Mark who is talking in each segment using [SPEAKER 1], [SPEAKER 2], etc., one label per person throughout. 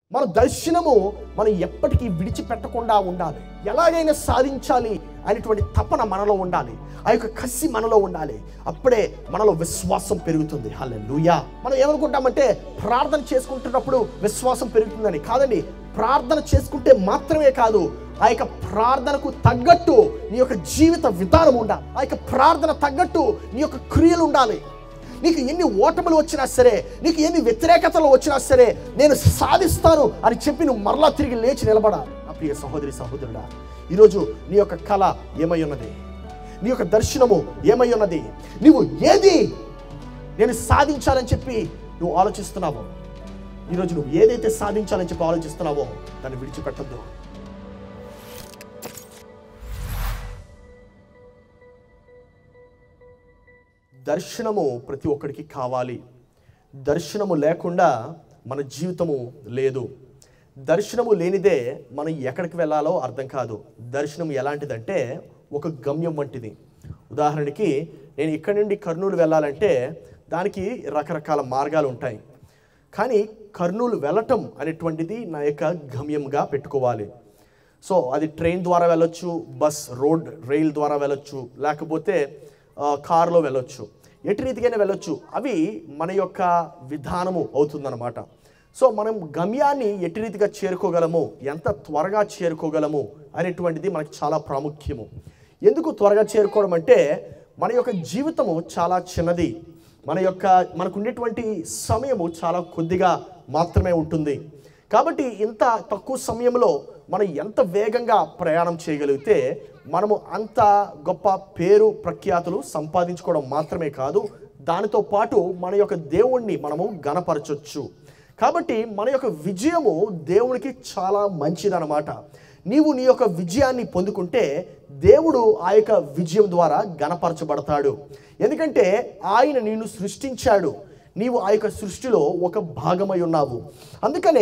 [SPEAKER 1] మన దర్శనము మనం ఎప్పటికీ విడిచిపెట్టకుండా ఉండాలి ఎలాగైనా సాధించాలి అనేటువంటి తపన మనలో ఉండాలి ఆ యొక్క కసి మనలో ఉండాలి అప్పుడే మనలో విశ్వాసం పెరుగుతుంది హల్లెలూయా మనం ఏమనుకుంటామంటే ప్రార్థన చేసుకుంటున్నప్పుడు విశ్వాసం పెరుగుతుందని కాదండి ప్రార్థన చేసుకుంటే మాత్రమే కాదు ఆ యొక్క ప్రార్థనకు తగ్గట్టు నీ యొక్క జీవిత విధానం ఉండాలి ఆ యొక్క ప్రార్థన తగ్గట్టు నీ యొక్క క్రియలు ఉండాలి నీకు ఎన్ని ఓటములు వచ్చినా సరే నీకు ఎన్ని వ్యతిరేకతలు వచ్చినా సరే నేను సాధిస్తాను అని చెప్పి నువ్వు మరలా తిరిగి లేచి నిలబడాలి నా ప్రియ సహోదరి సహోదరుడా ఈరోజు నీ యొక్క కళ ఏమై ఉన్నది నీ యొక్క దర్శనము ఏమై ఉన్నది నీవు ఏది నేను సాధించాలని చెప్పి నువ్వు ఆలోచిస్తున్నావో ఈరోజు నువ్వు ఏదైతే సాధించాలని చెప్పి ఆలోచిస్తున్నావో దాన్ని విడిచిపెట్టద్దు దర్శనము ప్రతి ఒక్కడికి కావాలి దర్శనము లేకుండా మన జీవితము లేదు దర్శనము లేనిదే మనం ఎక్కడికి వెళ్ళాలో అర్థం కాదు దర్శనం ఎలాంటిదంటే ఒక గమ్యం వంటిది ఉదాహరణకి నేను ఇక్కడి నుండి కర్నూలు వెళ్ళాలంటే దానికి రకరకాల మార్గాలు ఉంటాయి కానీ కర్నూలు వెళ్ళటం అనేటువంటిది నా యొక్క గమ్యంగా పెట్టుకోవాలి సో అది ట్రైన్ ద్వారా వెళ్ళొచ్చు బస్ రోడ్ రైల్ ద్వారా వెళ్ళొచ్చు లేకపోతే ఆ, కారులో వెళ్ళొచ్చు ఎటు రీతికైనా వెళ్ళొచ్చు అవి మన యొక్క విధానము అవుతుందన్నమాట సో మనం గమ్యాన్ని ఎటు రీతిగా చేరుకోగలము ఎంత త్వరగా చేరుకోగలము అనేటువంటిది మనకి చాలా ప్రాముఖ్యము ఎందుకు త్వరగా చేరుకోవడం అంటే మన యొక్క జీవితము చాలా చిన్నది మన యొక్క మనకు ఉండేటువంటి సమయము చాలా కొద్దిగా మాత్రమే ఉంటుంది కాబట్టి ఇంత తక్కువ సమయంలో మనం ఎంత వేగంగా ప్రయాణం చేయగలిగితే మనము అంత గొప్ప పేరు ప్రఖ్యాతులు సంపాదించుకోవడం మాత్రమే కాదు దానితో పాటు మన యొక్క దేవుణ్ణి మనము గణపరచొచ్చు కాబట్టి మన యొక్క విజయము దేవునికి చాలా మంచిదన్నమాట నీవు నీ యొక్క విజయాన్ని పొందుకుంటే దేవుడు ఆ యొక్క విజయం ద్వారా గణపరచబడతాడు ఎందుకంటే ఆయన నిన్ను సృష్టించాడు నీవు ఆ యొక్క సృష్టిలో ఒక భాగమై ఉన్నావు అందుకనే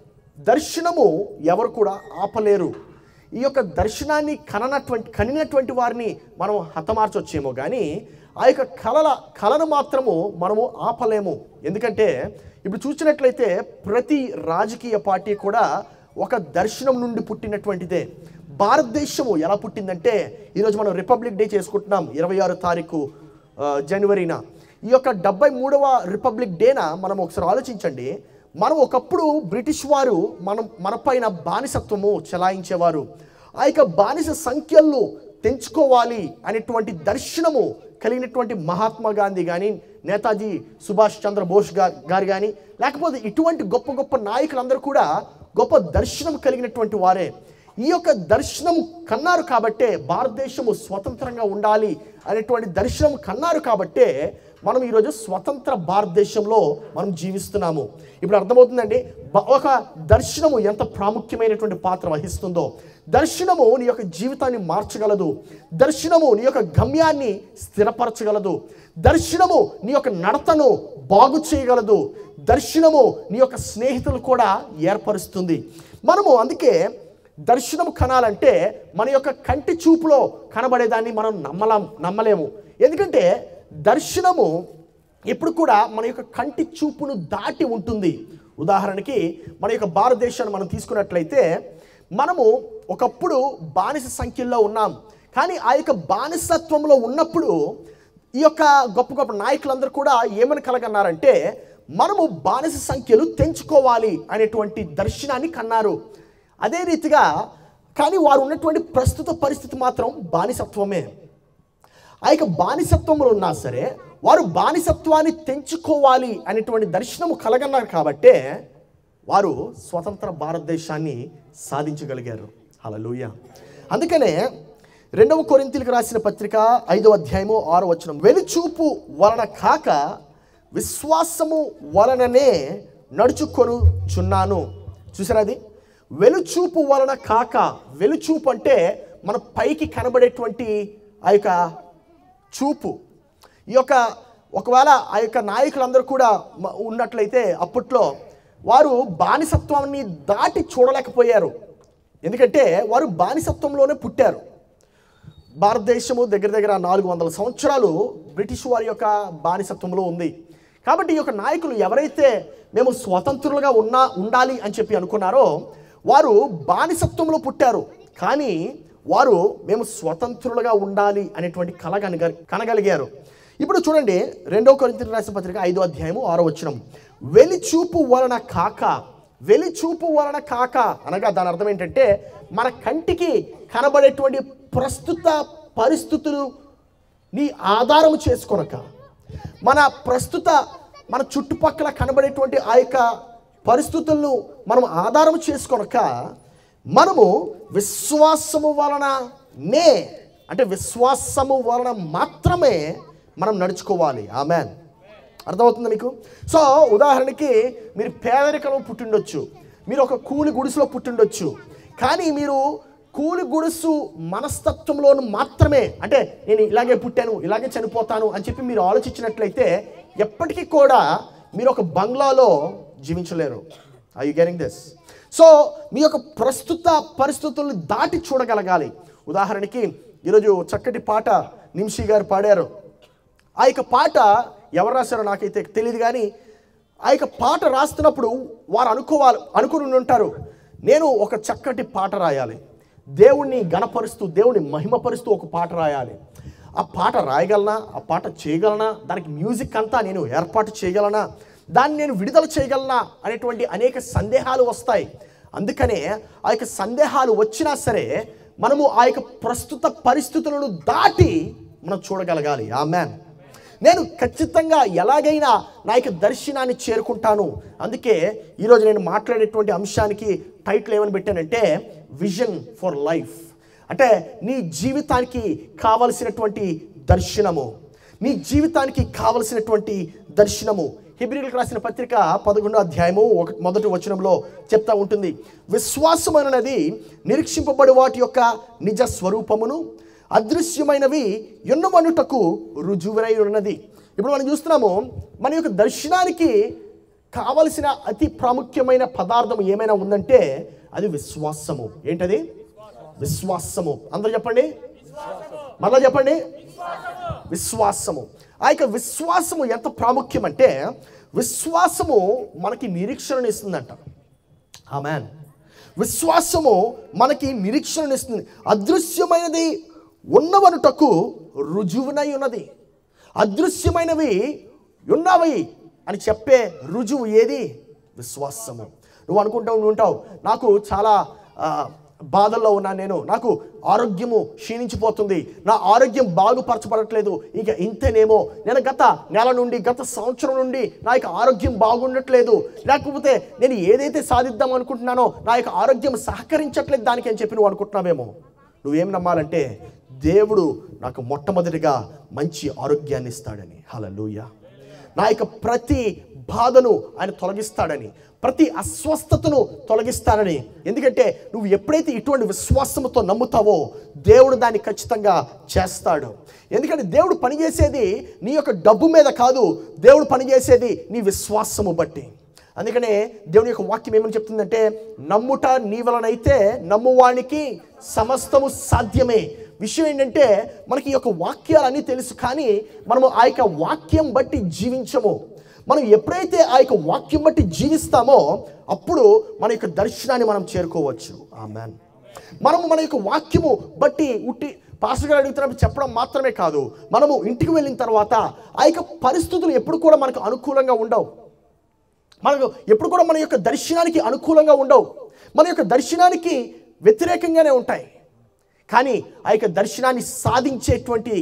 [SPEAKER 1] దర్శనము ఎవరు కూడా ఆపలేరు ఈ యొక్క దర్శనాన్ని కననటువంటి కనినటువంటి వారిని మనం హతమార్చొచ్చేమో కానీ ఆ యొక్క కళల కళను మాత్రము మనము ఆపలేము ఎందుకంటే ఇప్పుడు చూసినట్లయితే ప్రతి రాజకీయ పార్టీ కూడా ఒక దర్శనం నుండి పుట్టినటువంటిదే భారతదేశము ఎలా పుట్టిందంటే ఈరోజు మనం రిపబ్లిక్ డే చేసుకుంటున్నాం ఇరవై ఆరు తారీఖు ఆ, జనవరిన ఈ యొక్క డెబ్బై మూడవ రిపబ్లిక్ డేన మనం ఒకసారి ఆలోచించండి మనం ఒకప్పుడు బ్రిటిష్ వారు మనం మనపైన బానిసత్వము చెలాయించేవారు ఆ యొక్క బానిస సంఖ్యలను తెంచుకోవాలి అనేటువంటి దర్శనము కలిగినటువంటి మహాత్మా గాంధీ కానీ నేతాజీ సుభాష్ చంద్రబోస్ గా- గారు కానీ లేకపోతే ఇటువంటి గొప్ప గొప్ప నాయకులందరూ కూడా గొప్ప దర్శనం కలిగినటువంటి వారే ఈ యొక్క దర్శనం కన్నారు కాబట్టే భారతదేశము స్వతంత్రంగా ఉండాలి అనేటువంటి దర్శనం కన్నారు కాబట్టే మనం ఈరోజు స్వతంత్ర భారతదేశంలో మనం జీవిస్తున్నాము ఇప్పుడు అర్థమవుతుందండి బ- ఒక దర్శనము ఎంత ప్రాముఖ్యమైనటువంటి పాత్ర వహిస్తుందో దర్శనము నీ యొక్క జీవితాన్ని మార్చగలదు దర్శనము నీ యొక్క గమ్యాన్ని స్థిరపరచగలదు దర్శనము నీ యొక్క నడతను బాగు చేయగలదు దర్శనము నీ యొక్క స్నేహితులు కూడా ఏర్పరుస్తుంది మనము అందుకే దర్శనం కనాలంటే మన యొక్క కంటి చూపులో కనబడేదాన్ని మనం నమ్మలేం నమ్మలేము ఎందుకంటే దర్శనము ఎప్పుడు కూడా మన యొక్క కంటి చూపును దాటి ఉంటుంది ఉదాహరణకి మన యొక్క భారతదేశాన్ని మనం తీసుకున్నట్లయితే మనము ఒకప్పుడు బానిస సంఖ్యల్లో ఉన్నాం కానీ ఆ యొక్క బానిసత్వంలో ఉన్నప్పుడు ఈ యొక్క గొప్ప గొప్ప నాయకులందరూ కూడా ఏమని కలగన్నారంటే మనము బానిస సంఖ్యలు తెంచుకోవాలి అనేటువంటి దర్శనాన్ని కన్నారు అదే రీతిగా కానీ వారు ఉన్నటువంటి ప్రస్తుత పరిస్థితి మాత్రం బానిసత్వమే ఆ యొక్క బానిసత్వంలో ఉన్నా సరే వారు బానిసత్వాన్ని తెంచుకోవాలి అనేటువంటి దర్శనము కలగన్నారు కాబట్టే వారు స్వతంత్ర భారతదేశాన్ని సాధించగలిగారు హల్లెలూయా అందుకనే రెండవ కొరింతీలకు రాసిన పత్రిక ఐదవ అధ్యాయము ఆరో వచనం వెలుచూపు వలన కాక విశ్వాసము వలననే నడుచుకొనుచున్నాను చూసారా అది వెలుచూపు వలన కాక వెలుచూపు అంటే మన పైకి కనబడేటువంటి ఆ యొక్క చూపు ఈ యొక్క ఒకవేళ ఆ యొక్క నాయకులందరూ కూడా మ- ఉన్నట్లయితే అప్పట్లో వారు బానిసత్వాన్ని దాటి చూడలేకపోయారు ఎందుకంటే వారు బానిసత్వంలోనే పుట్టారు భారతదేశము దగ్గర దగ్గర నాలుగు వందల సంవత్సరాలు బ్రిటిష్ వారి యొక్క బానిసత్వంలో ఉంది కాబట్టి ఈ యొక్క నాయకులు ఎవరైతే మేము స్వతంత్రులుగా ఉన్నా ఉండాలి అని చెప్పి అనుకున్నారో వారు బానిసత్వంలో పుట్టారు కానీ వారు మేము స్వతంత్రులుగా ఉండాలి అనేటువంటి కల కనగ కనగలిగారు ఇప్పుడు చూడండి రెండో కొరింథీ రాసిన పత్రిక ఐదో అధ్యాయము ఆరో వచనం వెలిచూపు వలన కాక వెలిచూపు వలన కాక అనగా దాని అర్థం ఏంటంటే మన కంటికి కనబడేటువంటి ప్రస్తుత పరిస్థితులు నీ ఆధారము చేసుకొనక మన ప్రస్తుత మన చుట్టుపక్కల కనబడేటువంటి ఆ యొక్క పరిస్థితులను మనం ఆధారం చేసుకొనక మనము విశ్వాసము వలన నే అంటే విశ్వాసము వలన మాత్రమే మనం నడుచుకోవాలి ఆమెన్ అర్థమవుతుందా మీకు సో ఉదాహరణకి మీరు పేదరికంలో పుట్టిండొచ్చు మీరు ఒక కూలి గుడిసెలో పుట్టిండొచ్చు కానీ మీరు కూలి గుడుసు మనస్తత్వంలో మాత్రమే అంటే నేను ఇలాగే పుట్టాను ఇలాగే చనిపోతాను అని చెప్పి మీరు ఆలోచించినట్లయితే ఎప్పటికీ కూడా మీరు ఒక బంగ్లాలో జీవించలేరు I you getting this so మీ యొక్క ప్రస్తుత పరిస్థితులను దాటి చూడగలగాలి ఉదాహరణకి ఈరోజు చక్కటి పాట నిమిషి గారు పాడారు ఆ యొక్క పాట ఎవరు రాశారో నాకైతే తెలియదు కానీ ఆ యొక్క పాట రాస్తున్నప్పుడు వారు అనుకోవాలి అనుకుని ఉంటారు నేను ఒక చక్కటి పాట రాయాలి దేవుణ్ణి గణపరుస్తూ దేవుణ్ణి మహిమపరుస్తూ ఒక పాట రాయాలి ఆ పాట రాయగలనా ఆ పాట చేయగలనా దానికి మ్యూజిక్ అంతా నేను ఏర్పాటు చేయగలనా దాన్ని నేను విడుదల చేయగలనా అనేటువంటి అనేక సందేహాలు వస్తాయి అందుకనే ఆ యొక్క సందేహాలు వచ్చినా సరే మనము ఆ యొక్క ప్రస్తుత పరిస్థితులను దాటి మనం చూడగలగాలి ఆ మ్యాన్ నేను ఖచ్చితంగా ఎలాగైనా నా యొక్క దర్శనాన్ని చేరుకుంటాను అందుకే ఈరోజు నేను మాట్లాడేటువంటి అంశానికి టైటిల్ ఏమని పెట్టానంటే విజన్ ఫర్ లైఫ్ అంటే నీ జీవితానికి కావలసినటువంటి దర్శనము నీ జీవితానికి కావలసినటువంటి దర్శనము హిబ్రిలకు రాసిన పత్రిక పదకొండో అధ్యాయము ఒక మొదటి వచనంలో చెప్తా ఉంటుంది విశ్వాసం అనేది నిరీక్షింపబడి వాటి యొక్క నిజ స్వరూపమును అదృశ్యమైనవి ఎన్నుమనుటకు రుజువునై ఉన్నది ఇప్పుడు మనం చూస్తున్నాము మన యొక్క దర్శనానికి కావలసిన అతి ప్రాముఖ్యమైన పదార్థం ఏమైనా ఉందంటే అది విశ్వాసము ఏంటది విశ్వాసము అందరూ చెప్పండి మళ్ళా చెప్పండి విశ్వాసము ఆ యొక్క విశ్వాసము ఎంత ప్రాముఖ్యం అంటే విశ్వాసము మనకి నిరీక్షణ ఇస్తుందంట ఆమెన్ విశ్వాసము మనకి నిరీక్షణ ఇస్తుంది అదృశ్యమైనది ఉన్నవనుటకు రుజువునై ఉన్నది అదృశ్యమైనవి ఉన్నవి అని చెప్పే రుజువు ఏది విశ్వాసము నువ్వు అనుకుంటూ ఉంటావు నాకు చాలా ఆ, బాధల్లో ఉన్నాను నేను నాకు ఆరోగ్యము క్షీణించిపోతుంది నా ఆరోగ్యం బాగుపరచబడట్లేదు ఇక ఇంతేనేమో నేను గత నెల నుండి గత సంవత్సరం నుండి నా యొక్క ఆరోగ్యం బాగుండట్లేదు లేకపోతే నేను ఏదైతే సాధిద్దాం అనుకుంటున్నానో నా యొక్క ఆరోగ్యం సహకరించట్లేదు దానికి అని చెప్పి నువ్వు అనుకుంటున్నావేమో నువ్వేం నమ్మాలంటే దేవుడు నాకు మొట్టమొదటిగా మంచి ఆరోగ్యాన్ని ఇస్తాడని హల్లెలూయా నా యొక్క ప్రతి బాధను ఆయన తొలగిస్తాడని ప్రతి అస్వస్థతను తొలగిస్తాడని ఎందుకంటే నువ్వు ఎప్పుడైతే ఇటువంటి విశ్వాసంతో నమ్ముతావో దేవుడు దాన్ని ఖచ్చితంగా చేస్తాడు ఎందుకంటే దేవుడు పనిచేసేది నీ యొక్క డబ్బు మీద కాదు దేవుడు పనిచేసేది నీ విశ్వాసము బట్టి అందుకనే దేవుని యొక్క వాక్యం ఏమని చెప్తుందంటే నమ్ముట నీ వలనైతే నమ్మువానికి సమస్తము సాధ్యమే విషయం ఏంటంటే మనకి ఈ యొక్క వాక్యాలన్నీ తెలుసు కానీ మనము ఆ యొక్క వాక్యం బట్టి జీవించము మనం ఎప్పుడైతే ఆ యొక్క వాక్యం బట్టి జీవిస్తామో అప్పుడు మన యొక్క దర్శనాన్ని మనం చేరుకోవచ్చు ఆ మ్యాన్ మనము మన యొక్క వాక్యము బట్టి ఉట్టి పాస్టర్ గారు అడుగుతున్నప్పుడు చెప్పడం మాత్రమే కాదు మనము ఇంటికి వెళ్ళిన తర్వాత ఆ యొక్క పరిస్థితులు ఎప్పుడు కూడా మనకు అనుకూలంగా ఉండవు మనకు ఎప్పుడు కూడా మన యొక్క దర్శనానికి అనుకూలంగా ఉండవు మన యొక్క దర్శనానికి వ్యతిరేకంగానే ఉంటాయి కానీ ఆ యొక్క దర్శనాన్ని సాధించేటువంటి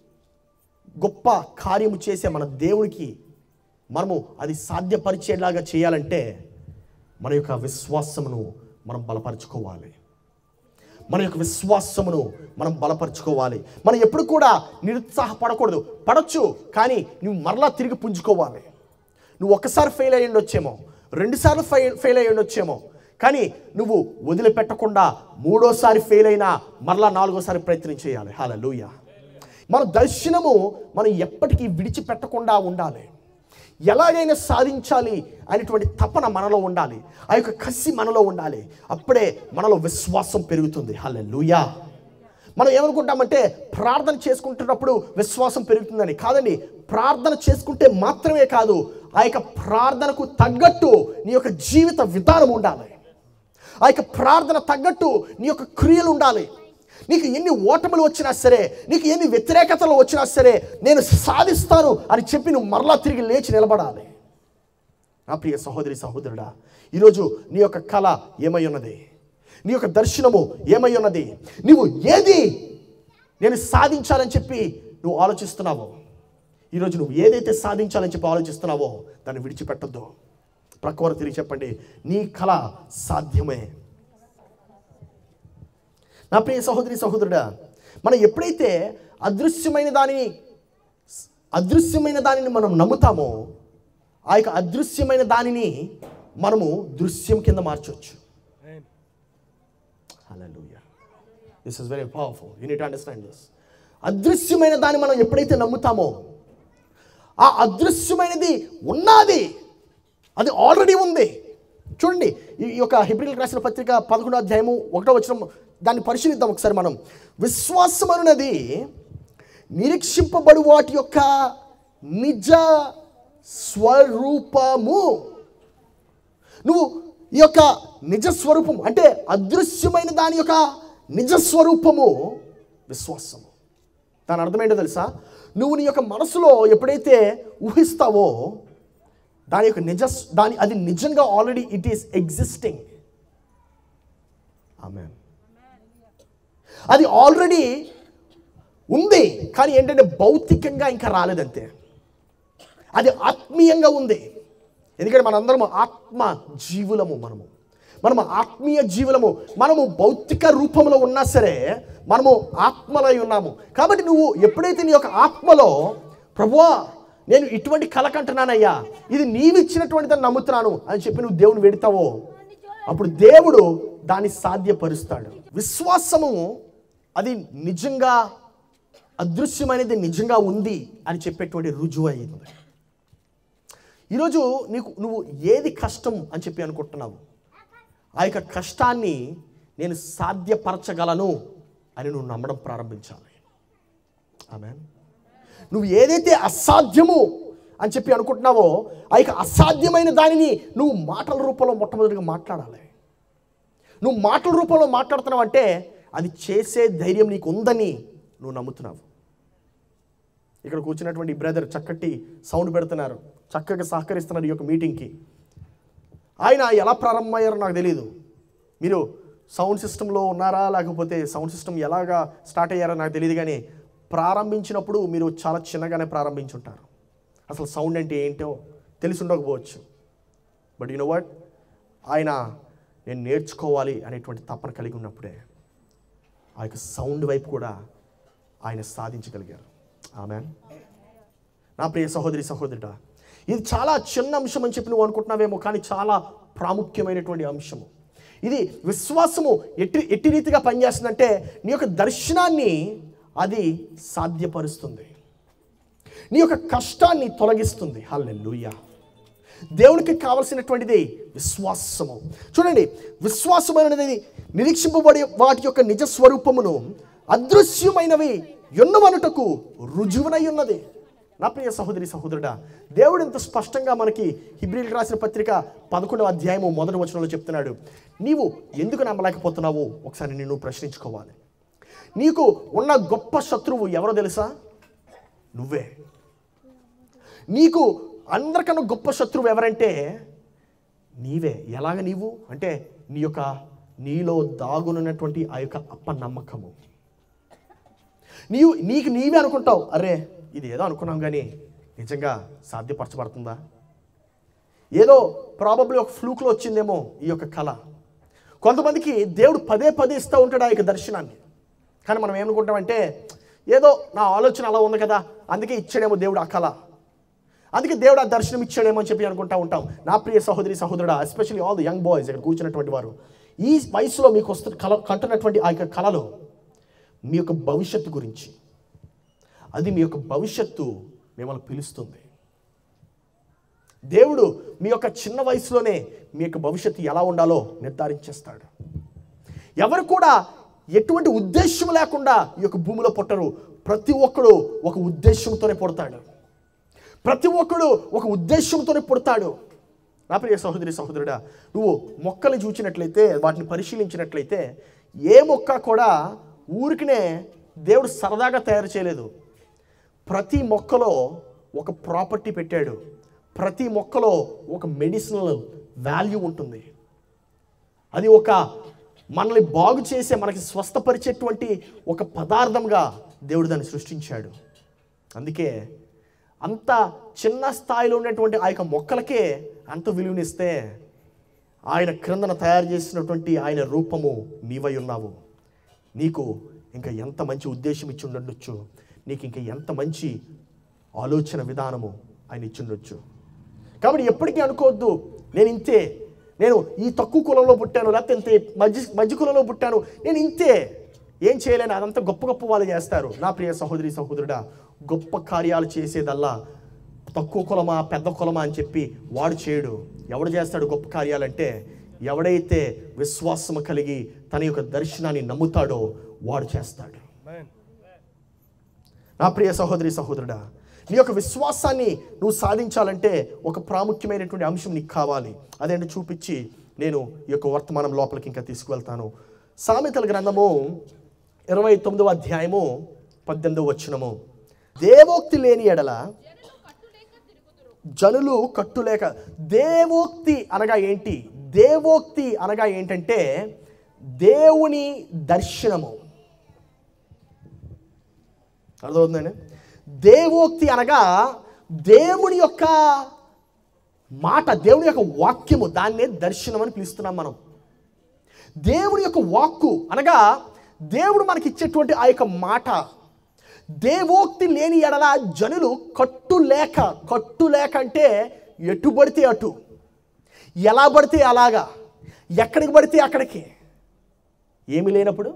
[SPEAKER 1] గొప్ప కార్యము చేసే మన దేవునికి మనము అది సాధ్యపరిచేలాగా చేయాలంటే మన యొక్క విశ్వాసమును మనం బలపరుచుకోవాలి మన యొక్క విశ్వాసమును మనం బలపరుచుకోవాలి మనం ఎప్పుడు కూడా నిరుత్సాహపడకూడదు పడచ్చు కానీ నువ్వు మరలా తిరిగి పుంజుకోవాలి నువ్వు ఒక్కసారి ఫెయిల్ అయ్యి ఉండొచ్చేమో రెండుసార్లు ఫెయిల్ ఫెయిల్ అయ్యి ఉండొచ్చేమో కానీ నువ్వు వదిలిపెట్టకుండా మూడోసారి ఫెయిల్ అయినా మరలా నాలుగోసారి ప్రయత్నం చేయాలి హల్లెలూయా మన దర్శనము మనం ఎప్పటికీ విడిచిపెట్టకుండా ఉండాలి ఎలాగైనా సాధించాలి అనేటువంటి తపన మనలో ఉండాలి ఆ యొక్క కసి మనలో ఉండాలి అప్పుడే మనలో విశ్వాసం పెరుగుతుంది హల్లెలూయా మనం ఏమనుకుంటామంటే ప్రార్థన చేసుకుంటున్నప్పుడు విశ్వాసం పెరుగుతుందని కాదండి ప్రార్థన చేసుకుంటే మాత్రమే కాదు ఆ యొక్క ప్రార్థనకు తగ్గట్టు నీ యొక్క జీవిత విధానం ఉండాలి ఆ యొక్క ప్రార్థన తగ్గట్టు నీ యొక్క క్రియలు ఉండాలి నీకు ఎన్ని ఓటములు వచ్చినా సరే నీకు ఎన్ని వ్యతిరేకతలు వచ్చినా సరే నేను సాధిస్తాను అని చెప్పి నువ్వు మరలా తిరిగి లేచి నిలబడాలి నా ప్రియ సహోదరి సహోదరుడా ఈరోజు నీ యొక్క కళ ఏమై ఉన్నది నీ యొక్క దర్శనము ఏమై ఉన్నది నువ్వు ఏది నేను సాధించాలని చెప్పి నువ్వు ఆలోచిస్తున్నావో ఈరోజు నువ్వు ఏదైతే సాధించాలని చెప్పి ఆలోచిస్తున్నావో దాన్ని విడిచిపెట్టద్దు ప్రక్కవర తిరిగి చెప్పండి నీ కళ సాధ్యమే నా ప్రియ సహోదరి సహోదరుడా మనం ఎప్పుడైతే అదృశ్యమైన దానిని అదృశ్యమైన దానిని మనం నమ్ముతామో ఆ యొక్క అదృశ్యమైన దానిని మనము దృశ్యం కింద మార్చవచ్చు hallelujah this is very powerful you need understand this అదృశ్యమైన దాన్ని మనం ఎప్పుడైతే నమ్ముతామో ఆ అదృశ్యమైనది ఉన్నది అది ఆల్రెడీ ఉంది చూడండి ఈ ఈ యొక్క హిబ్రిల్ రాసిన పత్రిక పదకొండో అధ్యాయము ఒకటో వచ్చిన దాన్ని పరిశీలిద్దాం ఒకసారి మనం విశ్వాసం అనున్నది నిరీక్షింపబడు వాటి యొక్క నిజ స్వరూపము నువ్వు ఈ యొక్క నిజ స్వరూపం అంటే అదృశ్యమైన దాని యొక్క నిజ స్వరూపము విశ్వాసము దాని అర్థం ఏంటో తెలుసా నువ్వు నీ యొక్క మనసులో ఎప్పుడైతే ఊహిస్తావో దాని యొక్క నిజ దాని అది నిజంగా ఆల్రెడీ ఇట్ ఈస్ ఎగ్జిస్టింగ్ ఆమె అది ఆల్రెడీ ఉంది కానీ ఏంటంటే భౌతికంగా ఇంకా రాలేదంతే అది ఆత్మీయంగా ఉంది ఎందుకంటే మనందరం ఆత్మ జీవులము మనము మనము ఆత్మీయ జీవులము మనము భౌతిక రూపంలో ఉన్నా సరే మనము ఆత్మలై ఉన్నాము కాబట్టి నువ్వు ఎప్పుడైతే నీ యొక్క ఆత్మలో ప్రభువా నేను ఇటువంటి కళ కంటున్నానయ్యా ఇది నీవిచ్చినటువంటి దాన్ని నమ్ముతున్నాను అని చెప్పి నువ్వు దేవుని వెడతావో అప్పుడు దేవుడు దాన్ని సాధ్యపరుస్తాడు విశ్వాసము అది నిజంగా అదృశ్యమైనది నిజంగా ఉంది అని చెప్పేటువంటి రుజువు అయింది ఈరోజు నీకు నువ్వు ఏది కష్టం అని చెప్పి అనుకుంటున్నావు ఆ యొక్క కష్టాన్ని నేను సాధ్యపరచగలను అని నువ్వు నమ్మడం ప్రారంభించాలి ఆమె నువ్వు ఏదైతే అసాధ్యము అని చెప్పి అనుకుంటున్నావో ఆ యొక్క అసాధ్యమైన దానిని నువ్వు మాటల రూపంలో మొట్టమొదటిగా మాట్లాడాలి నువ్వు మాటల రూపంలో మాట్లాడుతున్నావు అంటే అది చేసే ధైర్యం నీకు ఉందని నువ్వు నమ్ముతున్నావు ఇక్కడ కూర్చున్నటువంటి బ్రదర్ చక్కటి సౌండ్ పెడుతున్నారు చక్కగా సహకరిస్తున్నారు ఈ యొక్క మీటింగ్కి ఆయన ఎలా ప్రారంభమయ్యారో నాకు తెలియదు మీరు సౌండ్ సిస్టంలో ఉన్నారా లేకపోతే సౌండ్ సిస్టమ్ ఎలాగా స్టార్ట్ అయ్యారో నాకు తెలియదు కానీ ప్రారంభించినప్పుడు మీరు చాలా చిన్నగానే ప్రారంభించుంటారు అసలు సౌండ్ అంటే ఏంటో తెలిసి ఉండకపోవచ్చు బట్ యు నో వాట్ ఆయన నేను నేర్చుకోవాలి అనేటువంటి తపన కలిగి ఉన్నప్పుడే ఆ యొక్క సౌండ్ వైపు కూడా ఆయన సాధించగలిగారు ఆమె నా ప్రియ సహోదరి సహోదరుడా ఇది చాలా చిన్న అంశం అని చెప్పి నువ్వు అనుకుంటున్నావేమో కానీ చాలా ప్రాముఖ్యమైనటువంటి అంశము ఇది విశ్వాసము ఎట్టి ఎట్టి రీతిగా పనిచేస్తుందంటే నీ యొక్క దర్శనాన్ని అది సాధ్యపరుస్తుంది నీ యొక్క కష్టాన్ని తొలగిస్తుంది హల్లెలూయా దేవునికి కావలసినటువంటిది విశ్వాసము చూడండి విశ్వాసం అనేది నిరీక్షింపబడే వాటి యొక్క నిజ స్వరూపమును అదృశ్యమైనవి ఎన్నవనుటకు రుజువునై ఉన్నది నా ప్రియ సహోదరి సహోదరుడా దేవుడు ఇంత స్పష్టంగా మనకి హిబ్రిల్ రాసిన పత్రిక పదకొండవ అధ్యాయము మొదటి వచనంలో చెప్తున్నాడు నీవు ఎందుకు నమ్మలేకపోతున్నావు ఒకసారి నిన్ను ప్రశ్నించుకోవాలి నీకు ఉన్న గొప్ప శత్రువు ఎవరో తెలుసా నువ్వే నీకు అందరికన్నా గొప్ప శత్రువు ఎవరంటే నీవే ఎలాగ నీవు అంటే నీ యొక్క నీలో దాగునున్నటువంటి ఆ యొక్క అప్పనమ్మకము నీవు నీకు నీవే అనుకుంటావు అరే ఇది ఏదో అనుకున్నాం కానీ నిజంగా సాధ్యపరచబడుతుందా ఏదో ప్రాబబ్లీ ఒక ఫ్లూక్లో వచ్చిందేమో ఈ యొక్క కళ కొంతమందికి దేవుడు పదే పదే ఇస్తూ ఉంటాడు ఆ యొక్క దర్శనాన్ని కానీ మనం ఏమనుకుంటామంటే ఏదో నా ఆలోచన అలా ఉంది కదా అందుకే ఇచ్చాడేమో దేవుడు ఆ కళ అందుకే దేవుడు ఆ దర్శనం ఇచ్చాడేమో అని చెప్పి అనుకుంటా ఉంటాం నా ప్రియ సహోదరి సహోదరుడా especially all the young boys ఇక్కడ కూర్చున్నటువంటి వారు ఈ వయసులో మీకు వస్తున్న కళ కంటున్నటువంటి ఆ యొక్క కళలో మీ యొక్క భవిష్యత్తు గురించి అది మీ యొక్క భవిష్యత్తు మిమ్మల్ని పిలుస్తుంది దేవుడు మీ యొక్క చిన్న వయసులోనే మీ యొక్క భవిష్యత్తు ఎలా ఉండాలో నిర్ధారించేస్తాడు ఎవరు కూడా ఎటువంటి ఉద్దేశం లేకుండా ఈ యొక్క భూమిలో పుట్టరు ప్రతి ఒక్కడు ఒక ఉద్దేశంతోనే పుడతాడు ప్రతి ఒక్కడు ఒక ఉద్దేశంతోనే పుడతాడు నా ప్రియ సహోదరి సహోదరుడా నువ్వు మొక్కలు చూచినట్లయితే వాటిని పరిశీలించినట్లయితే ఏ మొక్క కూడా ఊరికినే దేవుడు సరదాగా తయారు చేయలేదు ప్రతి మొక్కలో ఒక ప్రాపర్టీ పెట్టాడు ప్రతి మొక్కలో ఒక మెడిసినల్ వాల్యూ ఉంటుంది అది ఒక మనల్ని బాగు చేసే మనకి స్వస్థపరిచేటువంటి ఒక పదార్థంగా దేవుడు దాన్ని సృష్టించాడు అందుకే అంత చిన్న స్థాయిలో ఉన్నటువంటి ఆ యొక్క మొక్కలకే అంత విలువనిస్తే ఆయన క్రిందన తయారు చేసినటువంటి ఆయన రూపము నీవై ఉన్నావు నీకు ఇంకా ఎంత మంచి ఉద్దేశం ఇచ్చి ఉండొచ్చు నీకు ఇంకా ఎంత మంచి ఆలోచన విధానము ఆయన ఇచ్చి ఉండొచ్చు కాబట్టి ఎప్పటికీ అనుకోవద్దు నేను ఇంతే నేను ఈ తక్కువ కులంలో పుట్టాను లేకపోతే ఇంతే మధ్య మధ్య కులంలో పుట్టాను నేను ఇంతే ఏం చేయలేను అదంతా గొప్ప గొప్ప వాళ్ళు చేస్తారు నా ప్రియ సహోదరి సహోదరుడా గొప్ప కార్యాలు చేసేదల్లా తక్కువ కులమా పెద్ద కులమా అని చెప్పి వాడు చేయడు ఎవడు చేస్తాడు గొప్ప కార్యాలంటే ఎవడైతే విశ్వాసము కలిగి తన యొక్క దర్శనాన్ని నమ్ముతాడో వాడు చేస్తాడు నా ప్రియ సహోదరి సహోదరుడా నీ యొక్క విశ్వాసాన్ని నువ్వు సాధించాలంటే ఒక ప్రాముఖ్యమైనటువంటి అంశం నీకు కావాలి అదేంటో చూపించి నేను ఈ యొక్క వర్తమానం లోపలికి ఇంకా తీసుకువెళ్తాను సామెతల గ్రంథము ఇరవై తొమ్మిదవ అధ్యాయము పద్దెనిమిదవ వచనము దేవోక్తి లేని ఎడల జనులు కట్టులేక దేవోక్తి అనగా ఏంటి దేవోక్తి అనగా ఏంటంటే దేవుని దర్శనము అర్థమవుతుందండి దేవోక్తి అనగా దేవుని యొక్క మాట దేవుని యొక్క వాక్యము దాన్నే దర్శనం అని పిలుస్తున్నాం మనం దేవుని యొక్క వాక్కు అనగా దేవుడు మనకి ఇచ్చేటువంటి ఆ యొక్క మాట దేవోక్తి లేని ఎడల జనులు కట్టు లేక కట్టు లేక అంటే ఎటు పడితే అటు ఎలా పడితే అలాగా ఎక్కడికి పడితే అక్కడికి ఏమి లేనప్పుడు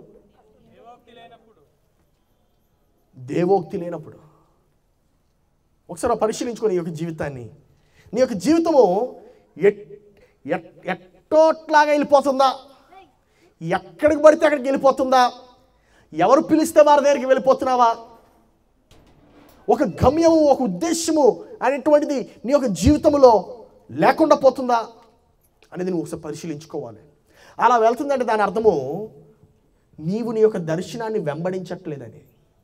[SPEAKER 1] దేవోక్తి లేనప్పుడు ఒకసారి పరిశీలించుకో నీ యొక్క జీవితాన్ని నీ యొక్క జీవితము ఎట్ ఎట్- ఎట్టోట్లాగా వెళ్ళిపోతుందా ఎక్కడికి పడితే అక్కడికి వెళ్ళిపోతుందా ఎవరు పిలిస్తే వారి దగ్గరికి వెళ్ళిపోతున్నావా ఒక గమ్యము ఒక ఉద్దేశము అనేటువంటిది నీ యొక్క జీవితంలో లేకుండా పోతుందా అనేది నువ్వు ఒకసారి పరిశీలించుకోవాలి అలా వెళ్తుందంటే దాని అర్థము నీవు నీ యొక్క దర్శనాన్ని వెంబడించట్లేదని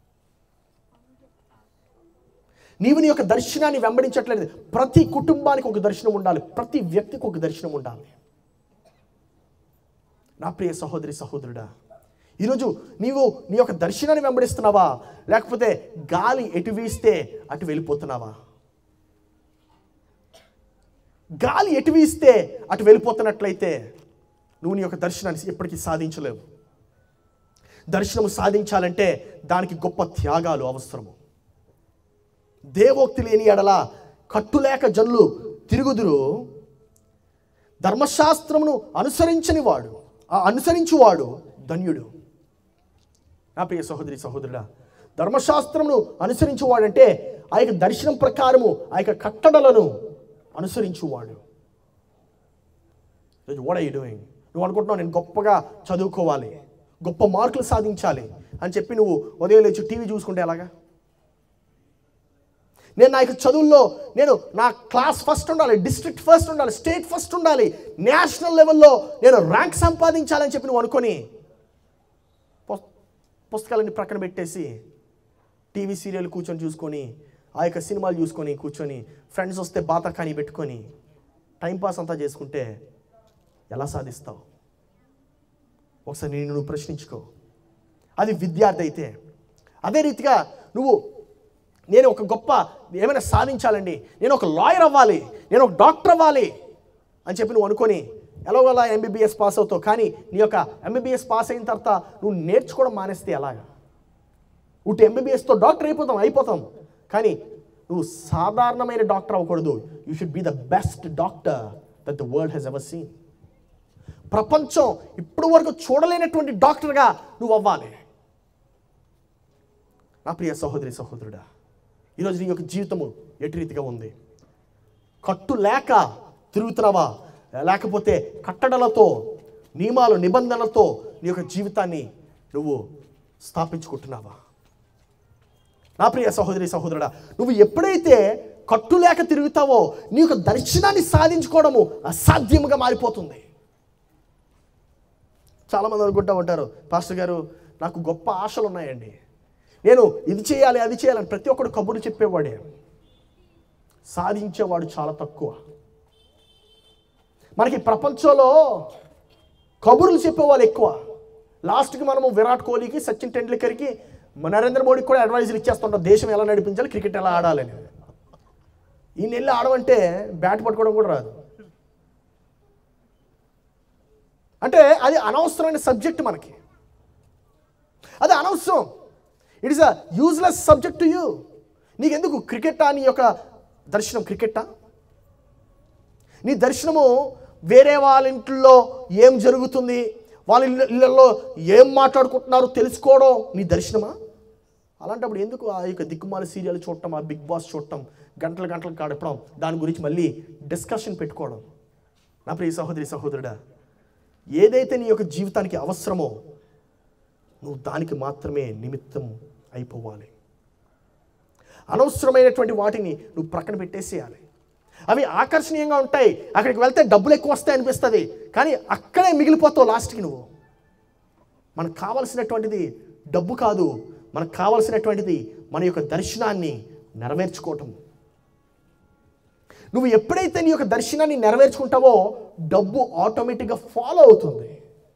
[SPEAKER 1] నీవు నీ యొక్క దర్శనాన్ని వెంబడించట్లేదు ప్రతి కుటుంబానికి ఒక దర్శనం ఉండాలి ప్రతి వ్యక్తికి ఒక దర్శనం ఉండాలి నా ప్రియ సహోదరి సహోదరుడా ఈరోజు నీవు నీ యొక్క దర్శనాన్ని వెంబడిస్తున్నావా లేకపోతే గాలి ఎటు వీస్తే అటు వెళ్ళిపోతున్నావా గాలి ఎటు వీస్తే అటు వెళ్ళిపోతున్నట్లయితే నువ్వు నీ యొక్క దర్శనాన్ని ఎప్పటికీ సాధించలేవు దర్శనము సాధించాలంటే దానికి గొప్ప త్యాగాలు అవసరము దేవోక్తి లేని ఎడల కట్టులేక జనులు తిరుగుదురు ధర్మశాస్త్రమును అనుసరించని వాడు ఆ అనుసరించువాడు ధన్యుడు నా ప్రియ సహోదరి సహోదరుడా ధర్మశాస్త్రమును అనుసరించువాడంటే ఆ యొక్క దర్శనం ప్రకారము ఆ యొక్క కట్టడలను అనుసరించువాడు వాట్ ఐ డూయింగ్ నువ్వు అనుకుంటున్నావు నేను గొప్పగా చదువుకోవాలి గొప్ప మార్కులు సాధించాలి అని చెప్పి నువ్వు ఉదయం లేచి టీవీ చూసుకుంటే ఎలాగా నేను నా యొక్క చదువుల్లో నేను నా క్లాస్ ఫస్ట్ ఉండాలి డిస్ట్రిక్ట్ ఫస్ట్ ఉండాలి స్టేట్ ఫస్ట్ ఉండాలి నేషనల్ లెవెల్లో నేను ర్యాంక్ సంపాదించాలని చెప్పి నువ్వు అనుకొని పుస్- పుస్తకాలన్నీ ప్రక్కన పెట్టేసి టీవీ సీరియల్ కూర్చొని చూసుకొని ఆ యొక్క సినిమాలు చూసుకొని కూర్చొని ఫ్రెండ్స్ వస్తే బాతకాని పెట్టుకొని టైంపాస్ అంతా చేసుకుంటే ఎలా సాధిస్తావు ఒకసారి నేను నువ్వు ప్రశ్నించుకో అది విద్యార్థి అయితే అదే రీతిగా నువ్వు నేను ఒక గొప్ప ఏమైనా సాధించాలండి నేను ఒక లాయర్ అవ్వాలి నేను ఒక డాక్టర్ అవ్వాలి అని చెప్పి నువ్వు అనుకొని ఎలాగోలా ఎంబీబీఎస్ పాస్ అవుతావు కానీ నీ యొక్క ఎంబీబీఎస్ పాస్ అయిన తర్వాత నువ్వు నేర్చుకోవడం మానేస్తే ఎలాగా ఉట్టి ఎంబీబీఎస్తో డాక్టర్ అయిపోతాం అయిపోతాం కానీ నువ్వు సాధారణమైన డాక్టర్ అవ్వకూడదు you should be the best doctor that the world has ever seen ప్రపంచం ఇప్పుడు వరకు చూడలేనటువంటి డాక్టర్గా నువ్వు అవ్వాలి నా ప్రియ సహోదరి సహోదరుడా ఈరోజు నీ యొక్క జీవితము ఎటు రీతిగా ఉంది కట్టు లేక తిరుగుతున్నావా లేకపోతే కట్టడలతో నియమాలు నిబంధనలతో నీ యొక్క జీవితాన్ని నువ్వు స్థాపించుకుంటున్నావా నా ప్రియ సహోదరి సహోదరుడా నువ్వు ఎప్పుడైతే కట్టు లేక తిరుగుతావో నీ యొక్క దర్శనాన్ని సాధించుకోవడము అసాధ్యముగా మారిపోతుంది చాలామంది అనుకుంటా ఉంటారు పాస్టర్ గారు నాకు గొప్ప ఆశలు ఉన్నాయండి నేను ఇది చేయాలి అది చేయాలని ప్రతి ఒక్కడు కబుర్లు చెప్పేవాడే సాధించేవాడు చాలా తక్కువ మనకి ప్రపంచంలో కబుర్లు చెప్పేవాళ్ళు ఎక్కువ లాస్ట్కి మనము విరాట్ కోహ్లీకి సచిన్ టెండూల్కర్కి మన నరేంద్ర మోడీకి కూడా అడ్వైజులు ఇచ్చేస్తుంటాం దేశం ఎలా నడిపించాలి క్రికెట్ ఎలా ఆడాలని ఈ నెల్లి ఆడమంటే బ్యాట్ పట్టుకోవడం కూడా రాదు అంటే అది అనవసరమైన సబ్జెక్ట్ మనకి అది అనవసరం it is a useless subject to you నీకెందుకు క్రికెట్టా నీ యొక్క దర్శనం క్రికెట్టా నీ దర్శనము వేరే వాళ్ళ ఇంట్లో ఏం జరుగుతుంది వాళ్ళ ఇళ్ళ- ఇళ్ళల్లో ఏం మాట్లాడుకుంటున్నారో తెలుసుకోవడం నీ దర్శనమా అలాంటప్పుడు ఎందుకు ఆ యొక్క దిక్కుమాల సీరియల్ చూడటం ఆ బిగ్ బాస్ చూడటం గంటలు గంటలు గడపడం దాని గురించి మళ్ళీ డిస్కషన్ పెట్టుకోవడం నా ప్రియ సహోదరి సహోదరుడా ఏదైతే నీ యొక్క జీవితానికి అవసరమో నువ్వు దానికి మాత్రమే నిమిత్తం అయిపోవాలి అనవసరమైనటువంటి వాటిని నువ్వు ప్రక్కన పెట్టేసేయాలి అవి ఆకర్షణీయంగా ఉంటాయి అక్కడికి వెళ్తే డబ్బులు ఎక్కువ వస్తాయి అనిపిస్తుంది కానీ అక్కడే మిగిలిపోతావు లాస్ట్కి నువ్వు మనకు కావలసినటువంటిది డబ్బు కాదు మనకు కావలసినటువంటిది మన యొక్క దర్శనాన్ని నెరవేర్చుకోవటం నువ్వు ఎప్పుడైతే నీ యొక్క దర్శనాన్ని నెరవేర్చుకుంటావో డబ్బు ఆటోమేటిక్గా ఫాలో అవుతుంది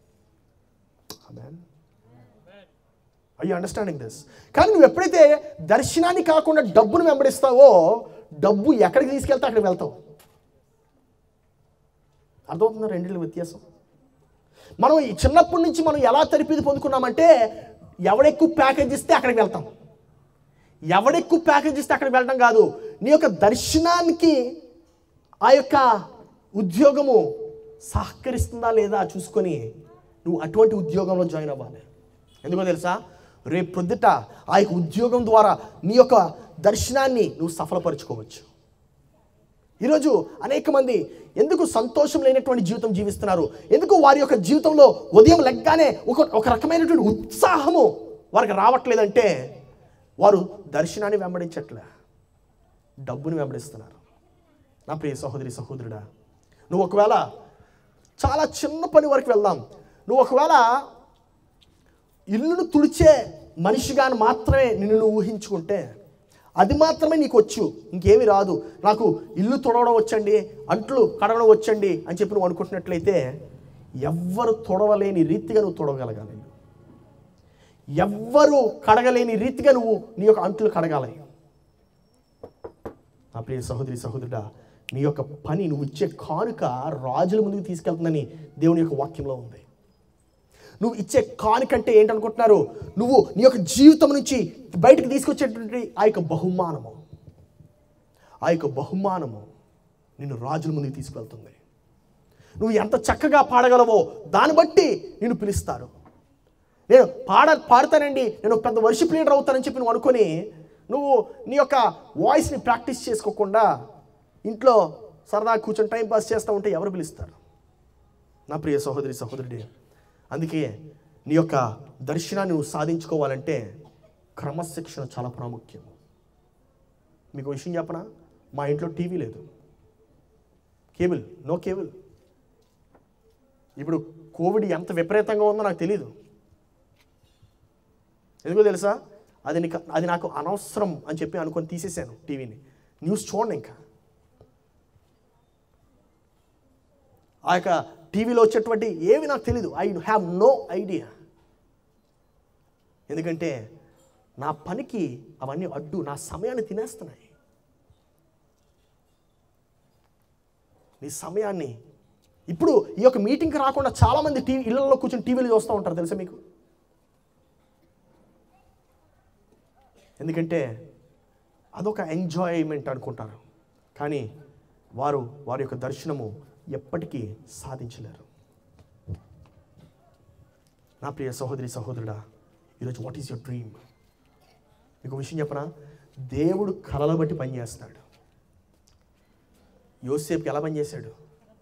[SPEAKER 1] ఐ యూ అండర్స్టాండింగ్ దిస్ కానీ నువ్వు ఎప్పుడైతే దర్శనాన్ని కాకుండా డబ్బును వెంబడిస్తావో డబ్బు ఎక్కడికి తీసుకెళ్తే అక్కడికి వెళ్తావు అర్థమవుతుందా రెండింటి వ్యత్యాసం మనం ఈ చిన్నప్పటి నుంచి మనం ఎలా తరిపిది పొందుకున్నామంటే ఎవడెక్కువ ప్యాకేజ్ ఇస్తే అక్కడికి వెళ్తాం ఎవడెక్కువ ప్యాకేజ్ ఇస్తే అక్కడికి వెళ్ళడం కాదు నీ యొక్క దర్శనానికి ఆ యొక్క ఉద్యోగము సహకరిస్తుందా లేదా చూసుకొని నువ్వు అటువంటి ఉద్యోగంలో జాయిన్ అవ్వాలి ఎందుకో తెలుసా రేపు ప్రొద్దుట ఆ యొక్క ఉద్యోగం ద్వారా నీ యొక్క దర్శనాన్ని నువ్వు సఫలపరుచుకోవచ్చు ఈరోజు అనేక మంది ఎందుకు సంతోషం లేనటువంటి జీవితం జీవిస్తున్నారు ఎందుకు వారి యొక్క జీవితంలో ఉదయం లెగ్గానే ఒక ఒక రకమైనటువంటి ఉత్సాహము వారికి రావట్లేదంటే వారు దర్శనాన్ని వెంబడించట్లే డబ్బుని వెంబడిస్తున్నారు నా ప్రియ సహోదరి సహోదరుడా నువ్వు ఒకవేళ చాలా చిన్న పని వరకు వెళ్దాం నువ్వు ఒకవేళ ఇల్లును తుడిచే మనిషిగాని మాత్రమే నిన్ను నువ్వు ఊహించుకుంటే అది మాత్రమే నీకు వచ్చు ఇంకేమి రాదు నాకు ఇల్లు తొడవడం వచ్చండి అంట్లు కడగడం వచ్చండి అని చెప్పి నువ్వు అనుకుంటున్నట్లయితే ఎవ్వరు తొడవలేని రీతిగా నువ్వు తొడవగలగాలి ఎవ్వరు కడగలేని రీతిగా నువ్వు నీ యొక్క అంట్లు కడగాలి నా ప్రియ సహోదరి సహోదరుడా నీ యొక్క పని నువ్వు ఇచ్చే కానుక రాజుల ముందుకు తీసుకెళ్తుందని దేవుని యొక్క వాక్యంలో ఉంది నువ్వు ఇచ్చే కానుకంటే ఏంటనుకుంటున్నారు నువ్వు నీ యొక్క జీవితం నుంచి బయటకు తీసుకొచ్చేటువంటి ఆ యొక్క బహుమానము ఆ యొక్క బహుమానము నిన్ను రాజుల ముందుకు తీసుకెళ్తుంది నువ్వు ఎంత చక్కగా పాడగలవో దాన్ని బట్టి నిన్ను పిలుస్తారు నేను పాడ పాడతానండి నేను పెద్ద వర్షిప్ లీడర్ అవుతానని చెప్పి నువ్వు అనుకొని నువ్వు నీ యొక్క వాయిస్ని ప్రాక్టీస్ చేసుకోకుండా ఇంట్లో సరదా కూర్చొని టైం పాస్ చేస్తూ ఉంటే ఎవరు పిలుస్తారు నా ప్రియ సహోదరి సహోదరుడి అందుకే నీ యొక్క దర్శనాన్ని నువ్వు సాధించుకోవాలంటే క్రమశిక్షణ చాలా ప్రాముఖ్యం మీకు విషయం చెప్పనా మా ఇంట్లో టీవీ లేదు కేబుల్ నో కేబుల్ ఇప్పుడు కోవిడ్ ఎంత విపరీతంగా ఉందో నాకు తెలియదు ఎందుకో తెలుసా అది నీకు అది నాకు అనవసరం అని చెప్పి అనుకొని తీసేశాను టీవీని న్యూస్ చూడండి ఇంకా ఆ యొక్క టీవీలో వచ్చేటువంటి ఏవి నాకు తెలీదు ఐ హ్యావ్ నో ఐడియా ఎందుకంటే నా పనికి అవన్నీ అడ్డు నా సమయాన్ని తినేస్తున్నాయి నీ సమయాన్ని ఇప్పుడు ఈ యొక్క మీటింగ్కి రాకుండా చాలామంది టీవీ ఇళ్లలో కూర్చొని టీవీలు చూస్తూ ఉంటారు తెలుసా మీకు ఎందుకంటే అదొక ఎంజాయ్మెంట్ అనుకుంటారు కానీ వారు వారి యొక్క దర్శనము ఎప్పటికీ సాధించలేరు నా ప్రియ సహోదరి సహోదరుడా ఈరోజు వాట్ ఈస్ యువర్ డ్రీమ్ మీకు ఒక విషయం చెప్పనా దేవుడు కళల బట్టి పనిచేస్తాడు యోసేపుకి ఎలా పనిచేశాడు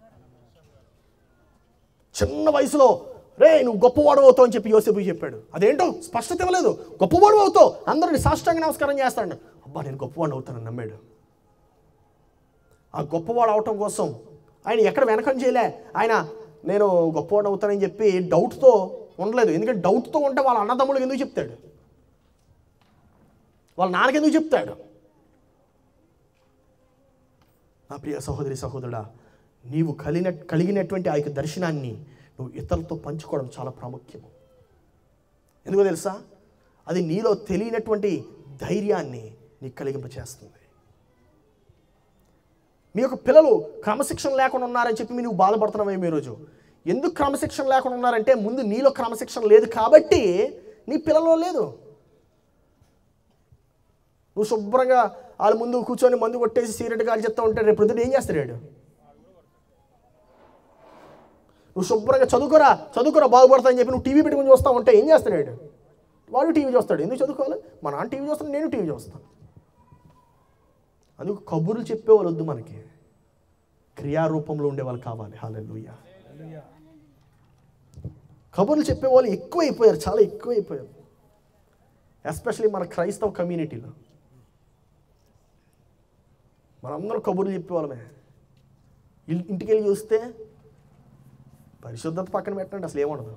[SPEAKER 1] చిన్న వయసులో రే నువ్వు గొప్పవాడు అవుతావు అని చెప్పి యోసేపు చెప్పాడు అదేంటో స్పష్టత ఇవ్వలేదు గొప్పవాడు అవుతావు అందరిని సాష్టాంగ నమస్కారం చేస్తాడు అబ్బా నేను గొప్పవాడు అవుతానని నమ్మాడు ఆ గొప్పవాడు అవటం కోసం ఆయన ఎక్కడ వెనకం చేయలే ఆయన నేను గొప్పవాడు అవుతానని చెప్పి డౌట్తో ఉండలేదు ఎందుకంటే డౌట్తో ఉంటే వాళ్ళ అన్నదమ్ములకు ఎందుకు చెప్తాడు వాళ్ళ నాన్నకి ఎందుకు చెప్తాడు నా ప్రియ సహోదరి సహోదరుడా నీవు కలిగిన కలిగినటువంటి ఆ యొక్క దర్శనాన్ని నువ్వు ఇతరులతో పంచుకోవడం చాలా ప్రాముఖ్యము ఎందుకో తెలుసా అది నీలో తెలియనటువంటి ధైర్యాన్ని నీకు కలిగింపచేస్తుంది మీ యొక్క పిల్లలు క్రమశిక్షణ లేకుండా ఉన్నారని చెప్పి నువ్వు బాధపడుతున్నావేమో ఈరోజు ఎందుకు క్రమశిక్షణ లేకుండా ఉన్నారంటే ముందు నీలో క్రమశిక్షణ లేదు కాబట్టి నీ పిల్లల్లో లేదు నువ్వు శుభ్రంగా వాళ్ళ ముందు కూర్చొని మందు కొట్టేసి సిగరెట్ కాల్ చెప్తా ఉంటే రేపు పొద్దున్న ఏం చేస్తాడు వాడు? నువ్వు శుభ్రంగా చదువుకోరా చదువుకోరా బాగుపడతా అని చెప్పి నువ్వు టీవీ పెట్టుకుని చూస్తా ఉంటే ఏం చేస్తాడు వాడు? వాడు టీవీ చూస్తాడు ఎందుకు చదువుకోవాలి మా నాన్న టీవీ చూస్తాను నేను టీవీ చూస్తాను అందుకు కబుర్లు చెప్పేవాళ్ళు వద్దు మనకి క్రియారూపంలో ఉండేవాళ్ళు కావాలి హాలెలుయ్య కబుర్లు చెప్పేవాళ్ళు ఎక్కువైపోయారు చాలా ఎక్కువైపోయారు ఎస్పెషలీ మన క్రైస్తవ కమ్యూనిటీలో మనందరం కబుర్లు చెప్పేవాళ్ళమే ఇల్- ఇంటికి వెళ్ళి చూస్తే పరిశుద్ధత పక్కన పెట్టండి అసలు ఏముండదు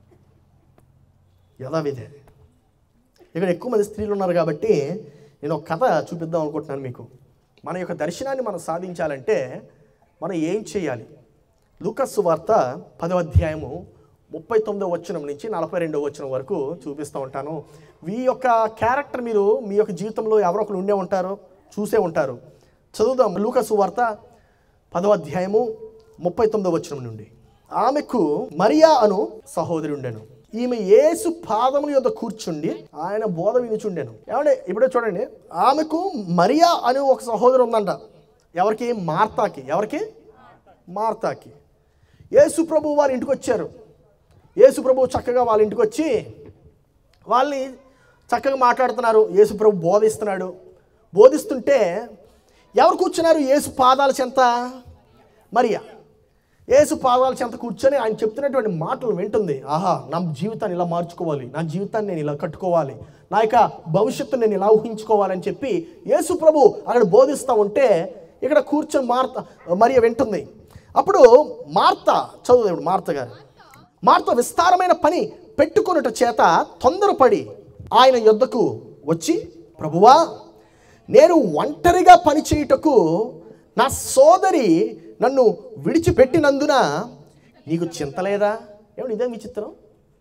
[SPEAKER 1] యథావిధే ఇక్కడ ఎక్కువ మంది స్త్రీలు ఉన్నారు కాబట్టి నేను ఒక కథ చూపిద్దాం అనుకుంటున్నాను మీకు మన యొక్క దర్శనాన్ని మనం సాధించాలంటే మనం ఏం చేయాలి లూకస్ వార్త పదో అధ్యాయము ముప్పై తొమ్మిదో వచనం నుంచి నలభై రెండో వచనం వరకు చూపిస్తూ ఉంటాను మీ యొక్క క్యారెక్టర్ మీరు మీ యొక్క జీవితంలో ఎవరో ఒకరు ఉండే ఉంటారు చూసే ఉంటారు చదువుదాం లూకస్ వార్త పదో అధ్యాయము ముప్పై తొమ్మిదో వచనం నుండి ఆమెకు మరియా అను సహోదరి ఉండెను ఈమె యేసు పాదముల యొద్ద కూర్చుండి ఆయన బోధ వినుచుండెను ఏమంటే ఇప్పుడే చూడండి ఆమెకు మరియా అని ఒక సహోదరు ఉందంట ఎవరికి మార్తాకి ఎవరికి మార్తాకి యేసు ప్రభు వారి ఇంటికి వచ్చారు యేసు ప్రభు చక్కగా వాళ్ళ ఇంటికి వచ్చి వాళ్ళని చక్కగా మాట్లాడుతున్నారు యేసు ప్రభు బోధిస్తున్నాడు బోధిస్తుంటే ఎవరు కూర్చున్నారు యేసు పాదాల చెంత మరియా యేసు పాదాల చెంత కూర్చొని ఆయన చెప్తున్నటువంటి మాటలు వింటుంది ఆహా నా జీవితాన్ని ఇలా మార్చుకోవాలి నా జీవితాన్ని నేను ఇలా కట్టుకోవాలి నా యొక్క భవిష్యత్తు నేను ఇలా ఊహించుకోవాలని చెప్పి యేసు ప్రభు అక్కడ బోధిస్తూ ఉంటే ఇక్కడ కూర్చొని మార్త మరియ వింటుంది అప్పుడు మార్త చదువు దేవుడు మార్త గారు మార్త విస్తారమైన పని పెట్టుకొనుట చేత తొందరపడి ఆయన యొద్దకు వచ్చి ప్రభువా నేను ఒంటరిగా పని చేయుటకు నా సోదరి నన్ను విడిచిపెట్టినందున నీకు చింత లేదా ఏమిటి ఇదే విచిత్రం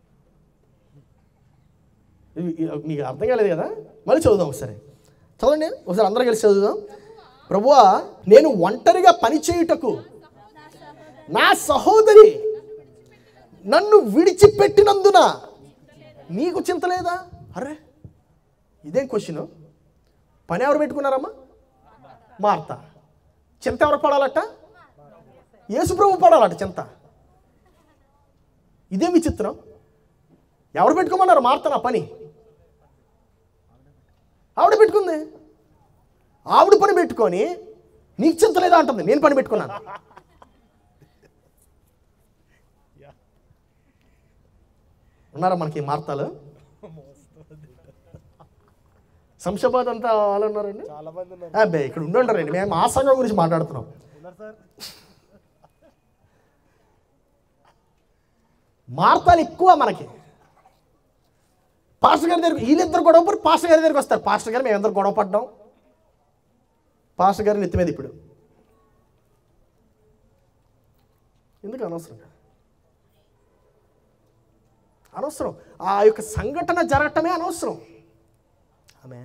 [SPEAKER 1] ఇది- ఇది మీకు అర్థం కాలేదు కదా మళ్ళీ చదువుదాం ఒకసారి చదవండి ఒకసారి అందరం కలిసి చదువుదాం ప్రభువా నేను ఒంటరిగా పని చేయుటకు నా సహోదరి నన్ను విడిచిపెట్టినందున నీకు చింత లేదా అరే ఇదేం క్వశ్చన్ పని ఎవరు పెట్టుకున్నారమ్మా మార్త చింత ఎవరు పడాలట యేసుప్రభు పడాలట చింత ఇదేం విచిత్రం ఎవరు పెట్టుకోమన్నారు మార్త నా పని ఆవిడ పెట్టుకుంది ఆవిడ పని పెట్టుకొని నీకు చింత లేదా అంటుంది నేను పని పెట్టుకున్నాను ఉన్నారా మనకి మార్తాలు శంషాబాద్ అంతా వాళ్ళు ఉన్నారండి
[SPEAKER 2] చాలా మంది ఉన్నారు
[SPEAKER 1] అబ్బే ఇక్కడ ఉండి ఉంటారండి మేము ఆ సంఘం గురించి మాట్లాడుతున్నాం
[SPEAKER 2] ఉన్నారు సార్
[SPEAKER 1] మార్తాలు ఎక్కువ మనకి పాస్టర్ గారి దగ్గర వీళ్ళిద్దరు గొడవ పడి పాస్టర్ గారి దగ్గరికి వస్తారు పాస్టర్ గారు మేమిద్దరు గొడవ పడ్డాం పాస్టర్ గారి నెత్తి మీద ఇప్పుడు ఎందుకు అనవసరంగా అనవసరం ఆ యొక్క సంఘటన జరగటమే అనవసరం ఆమె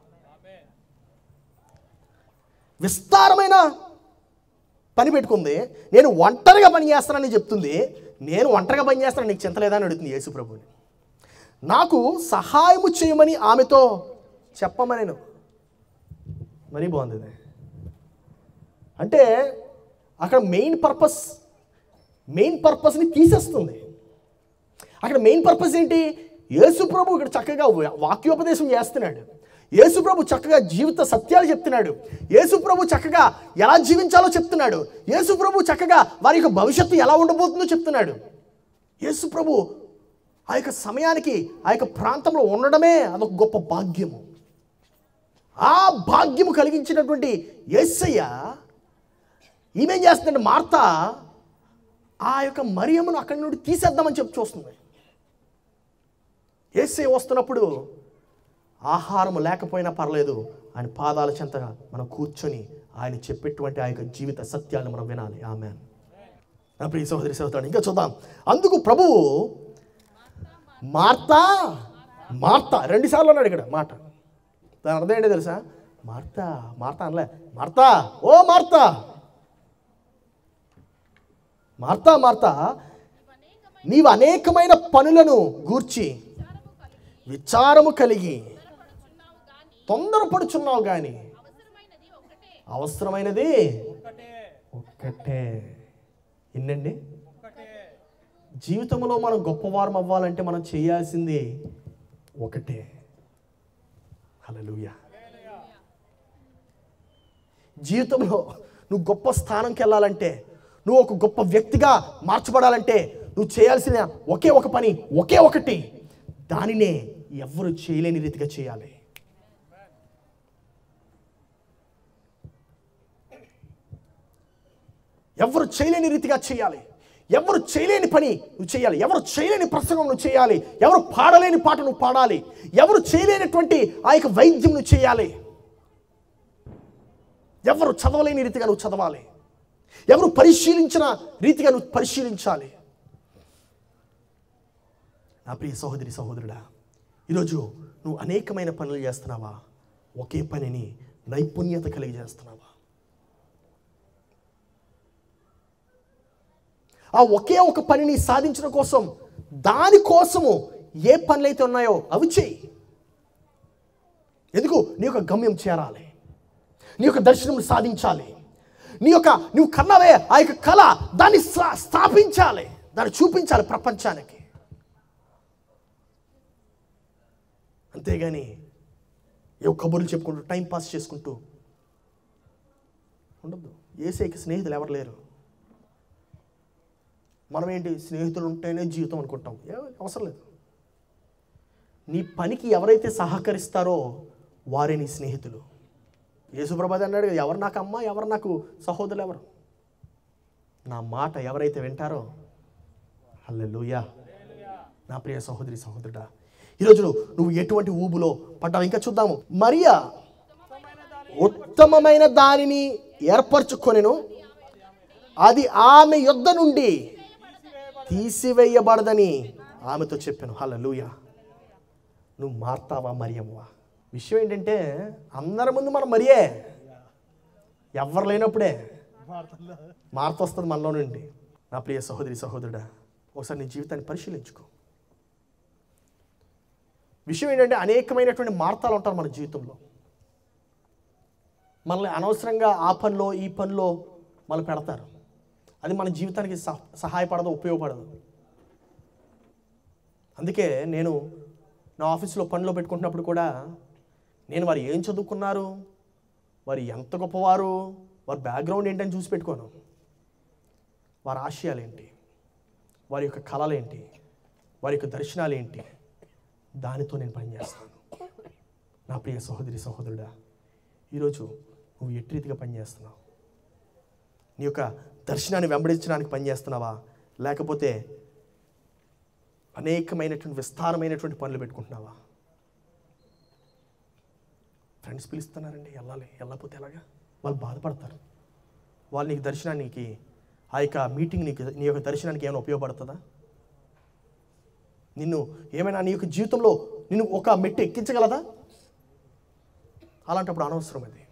[SPEAKER 1] విస్తారమైన పని పెట్టుకుంది నేను ఒంటరిగా పని చేస్తానని చెప్తుంది నేను ఒంటరిగా పని చేస్తాను నీకు చింతలేదా అని అడుగుతుంది యేసు ప్రభుని నాకు సహాయము చేయమని ఆమెతో చెప్పమనేను మరీ బాగుంది ఇది అంటే అక్కడ మెయిన్ పర్పస్ మెయిన్ పర్పస్ని తీసేస్తుంది అక్కడ మెయిన్ పర్పస్ ఏంటి యేసు ప్రభు ఇక్కడ చక్కగా వా- వాక్యోపదేశం చేస్తున్నాడు యేసు ప్రభు చక్కగా జీవిత సత్యాలు చెప్తున్నాడు యేసు ప్రభు చక్కగా ఎలా జీవించాలో చెప్తున్నాడు యేసు ప్రభు చక్కగా వారి యొక్క భవిష్యత్తు ఎలా ఉండబోతుందో చెప్తున్నాడు యేసు ప్రభు ఆ యొక్క సమయానికి ఆ యొక్క ప్రాంతంలో ఉండడమే అదొక గొప్ప భాగ్యము ఆ భాగ్యము కలిగించినటువంటి యేసయ్య ఈమెం చేస్తుందంటే మార్త ఆ యొక్క మరియమ్మను అక్కడి నుండి తీసేద్దామని చెప్పి చూస్తుంది ఏసే వస్తున్నప్పుడు ఆహారం లేకపోయినా పర్లేదు ఆయన పాదాల చెంతగా మనం కూర్చొని ఆయన చెప్పేటువంటి ఆ యొక్క జీవిత సత్యాలను మనం వినాలి ఆమె నా ప్రియ సహోదరి సహోదరుడు ఇంకా చూద్దాం అందుకు ప్రభువు మార్తా మార్తా రెండు సార్లు అన్నాడు ఇక్కడ మాట దాని అర్థం ఏంటో తెలుసా మార్తా మార్తా అనలే మార్తా ఓ మార్తా మార్తా మార్తా నీవు అనేకమైన పనులను గూర్చి విచారము కలిగి తొందరపడుచున్నావు కానీ అవసరమైనది ఒక్కటే ఎన్నండి జీవితంలో మనం గొప్పవారం అవ్వాలంటే మనం చేయాల్సింది ఒకటే హల్లెలూయా జీవితంలో నువ్వు గొప్ప స్థానంకి వెళ్ళాలంటే నువ్వు ఒక గొప్ప వ్యక్తిగా మార్చబడాలంటే నువ్వు చేయాల్సిన ఒకే ఒక పని ఒకే ఒకటి దానినే ఎవరు చేయలేని రీతిగా చేయాలి ఎవరు చేయలేని రీతిగా చేయాలి ఎవరు చేయలేని పని నువ్వు చేయాలి ఎవరు చేయలేని ప్రసంగం నువ్వు చేయాలి ఎవరు పాడలేని పాట నువ్వు పాడాలి ఎవరు చేయలేనటువంటి ఆ యొక్క వైద్యం నువ్వు చేయాలి ఎవరు చదవలేని రీతిగా నువ్వు చదవాలి ఎవరు పరిశీలించిన రీతిగా నువ్వు పరిశీలించాలి నా ప్రియ సహోదరి సహోదరుడా ఈరోజు నువ్వు అనేకమైన పనులు చేస్తున్నావా ఒకే పనిని నైపుణ్యత కలిగి చేస్తున్నావా ఆ ఒకే ఒక పనిని సాధించడం కోసం దానికోసము ఏ పనులైతే ఉన్నాయో అవి చేయి ఎందుకు నీ యొక్క గమ్యం చేరాలి నీ యొక్క దర్శనం సాధించాలి నీ యొక్క నువ్వు కన్నవే ఆ యొక్క కళ దాన్ని స్థా- స్థాపించాలి దాన్ని చూపించాలి ప్రపంచానికి అంతేగాని ఏవో కబుర్లు చెప్పుకుంటూ టైం పాస్ చేసుకుంటూ ఉండద్దు ఏసైకి స్నేహితులు ఎవరు లేరు మనం ఏంటి స్నేహితులు ఉంటేనే జీవితం అనుకుంటాం ఏ అవసరం లేదు నీ పనికి ఎవరైతే సహకరిస్తారో వారే నీ స్నేహితులు యేసుప్రభాది అన్నాడు కదా, ఎవరు నాకు అమ్మ ఎవరు నాకు సహోదరులు ఎవరు నా మాట ఎవరైతే వింటారో హల్లెలూయా నా ప్రియ సహోదరి సహోదరుడా ఈరోజు నువ్వు ఎటువంటి ఊబులో పడ్డావు ఇంకా చూద్దాము మరియా ఉత్తమమైన దానిని ఏర్పరచుకొనెను అది ఆమె యొద్ద నుండి తీసివేయబడదని ఆమెతో చెప్పాను హల్లెలూయా నువ్వు మారుతావా మరియమ్మవా విషయం ఏంటంటే అందరి ముందు మనం మరియే ఎవరు లేనప్పుడే మార్త వస్తుంది మనలో నుండి నా ప్రియ సహోదరి సహోదరుడా ఒకసారి నీ జీవితాన్ని పరిశీలించుకో విషయం ఏంటంటే అనేకమైనటువంటి మార్తాలు ఉంటారు మన జీవితంలో మనల్ని అనవసరంగా ఆ పనిలో ఈ పనిలో మనం పెడతారు అది మన జీవితానికి సహ- సహాయపడదు ఉపయోగపడదు అందుకే నేను నా ఆఫీస్లో పనిలో పెట్టుకుంటున్నప్పుడు కూడా నేను వారు ఏం చదువుకున్నారు వారు ఎంత గొప్పవారు వారి బ్యాక్గ్రౌండ్ ఏంటని చూసి పెట్టుకోను వారి ఆశయాలు ఏంటి వారి యొక్క కళలు ఏంటి వారి యొక్క దర్శనాలు ఏంటి దానితో నేను పనిచేస్తాను నా ప్రియ సహోదరి సహోదరుడా ఈరోజు నువ్వు ఎట్టి రీతిగా పనిచేస్తున్నావు నీ యొక్క దర్శనాన్ని వెంబడించడానికి పనిచేస్తున్నావా లేకపోతే అనేకమైనటువంటి విస్తారమైనటువంటి పనులు పెట్టుకుంటున్నావా ఫ్రెండ్స్ పిలుస్తున్నారండి వెళ్ళాలి వెళ్ళకపోతే ఎలాగా వాళ్ళు బాధపడతారు వాళ్ళు నీకు దర్శనానికి ఆ యొక్క మీటింగ్ నీకు నీ యొక్క దర్శనానికి ఏమైనా ఉపయోగపడుతుందా నిన్ను ఏమైనా నీ యొక్క జీవితంలో నిన్ను ఒక మెట్టు ఎక్కించగలదా అలాంటప్పుడు అనవసరం అది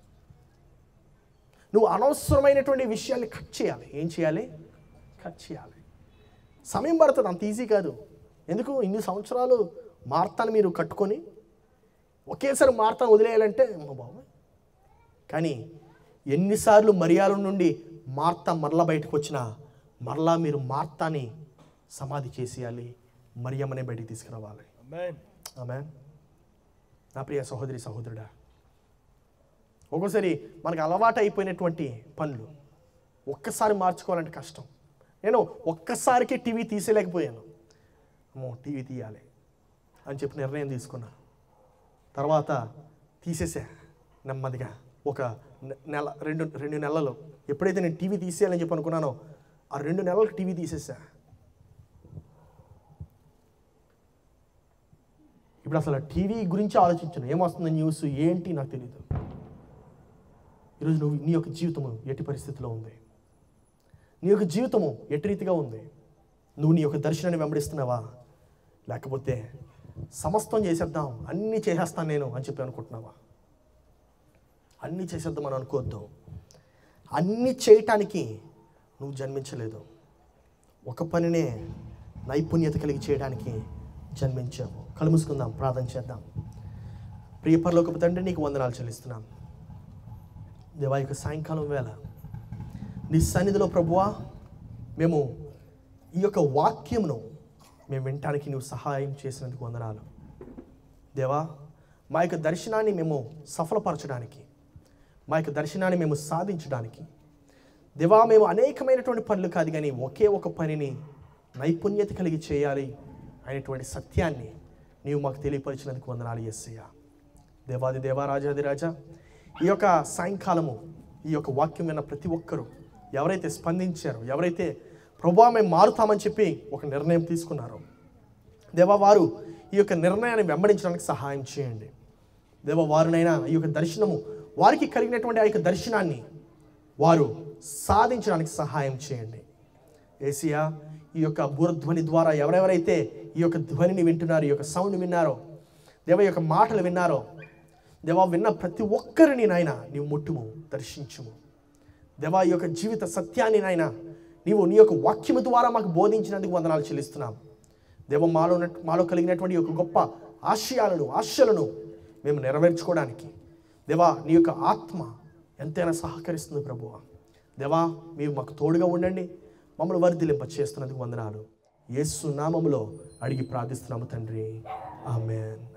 [SPEAKER 1] నువ్వు అనవసరమైనటువంటి విషయాల్ని కట్ చేయాలి ఏం చేయాలి కట్ చేయాలి సమయం పడుతుంది అంత ఈజీ కాదు ఎందుకు ఇన్ని సంవత్సరాలు మార్తాను మీరు కట్టుకొని ఒకేసారి మార్తాను వదిలేయాలంటే అమ్మ బాబు కానీ ఎన్నిసార్లు మరియాల నుండి మార్త మరలా బయటకు వచ్చినా మరలా మీరు మార్తాని సమాధి చేసేయాలి మరియమ్మనే బయటికి తీసుకురావాలి
[SPEAKER 2] Amen.
[SPEAKER 1] ఆమె నా ప్రియ సహోదరి సహోదరుడా ఒక్కోసారి మనకు అలవాటు అయిపోయినటువంటి పనులు ఒక్కసారి మార్చుకోవాలంటే కష్టం నేను ఒక్కసారికి టీవీ తీసేయలేకపోయాను అమ్మో టీవీ తీయాలి అని చెప్పి నిర్ణయం తీసుకున్నా తర్వాత తీసేసా నెమ్మదిగా ఒక నె- నెల రెండు రెండు నెలలు ఎప్పుడైతే నేను టీవీ తీసేయాలని చెప్పి అనుకున్నానో ఆ రెండు నెలలకు టీవీ తీసేసా ఇప్పుడు అసలు టీవీ గురించి ఆలోచించను ఏమొస్తుంది న్యూస్ ఏంటి నాకు తెలియదు ఈరోజు నువ్వు నీ యొక్క జీవితము ఎట్టి పరిస్థితిలో ఉంది నీ యొక్క జీవితము ఎట్టి రీతిగా ఉంది నువ్వు నీ యొక్క దర్శనాన్ని వెంబడిస్తున్నావా లేకపోతే సమస్తం చేసేద్దాం అన్నీ చేసేస్తాను నేను అని చెప్పి అనుకుంటున్నావా అన్నీ చేసేద్దాం అని అనుకోవద్దు అన్నీ చేయటానికి నువ్వు జన్మించలేదు ఒక పనినే నైపుణ్యత కలిగి చేయడానికి జన్మించావు కళ్ళు మూసుకుందాం ప్రార్థన చేద్దాం ప్రియ పరలోకపు తండ్రి నీకు వందనాలు చెల్లిస్తున్నాం దేవా యొక్క సాయంకాలం వేళ నీ సన్నిధిలో ప్రభువా మేము ఈ యొక్క వాక్యమును మేము వినటానికి నువ్వు సహాయం చేసినందుకు వందనాలు దేవా మా యొక్క దర్శనాన్ని మేము సఫలపరచడానికి మా యొక్క దర్శనాన్ని మేము సాధించడానికి దేవా మేము అనేకమైనటువంటి పనులు కాదు కానీ ఒకే ఒక పనిని నైపుణ్యత కలిగి చేయాలి అనేటువంటి సత్యాన్ని నీవు మాకు తెలియపరిచినందుకు వందనాలు ఎస్సయ్య దేవాది దేవా రాజాది రాజా ఈ యొక్క సాయంకాలము ఈ యొక్క వాక్యం విన్న ప్రతి ఒక్కరూ ఎవరైతే స్పందించారో ఎవరైతే ప్రభా మేము మారుతామని చెప్పి ఒక నిర్ణయం తీసుకున్నారో దేవా వారు ఈ యొక్క నిర్ణయాన్ని వెంబడించడానికి సహాయం చేయండి దేవ వారినైనా ఈ యొక్క దర్శనము వారికి కలిగినటువంటి ఆ యొక్క దర్శనాన్ని వారు సాధించడానికి సహాయం చేయండి ఏసియా ఈ యొక్క బురధ్వని ద్వారా ఎవరెవరైతే ఈ యొక్క ధ్వనిని వింటున్నారో ఈ యొక్క సౌండ్ విన్నారో దేవ ఈ యొక్క మాటలు విన్నారో దేవా విన్న ప్రతి ఒక్కరిని నాయన నీవు ముట్టుము దర్శించుము దేవా ఈ యొక్క జీవిత సత్యాన్ని నాయన నీవు నీ యొక్క వాక్యము ద్వారా మాకు బోధించినందుకు వందనాలు చెల్లిస్తున్నాం దేవ మాలో ఉన్న- మాలో కలిగినటువంటి ఈ యొక్క గొప్ప ఆశయాలను ఆశలను మేము నెరవేర్చుకోవడానికి దేవా నీ యొక్క ఆత్మ ఎంతైనా సహకరిస్తుంది ప్రభువ దేవా మీరు మాకు తోడుగా ఉండండి మమ్మల్ని వర్ధిలింప చేస్తున్నందుకు వందనాలు యేసు నామములో అడిగి ప్రార్థిస్తున్నాము తండ్రి ఆమెన్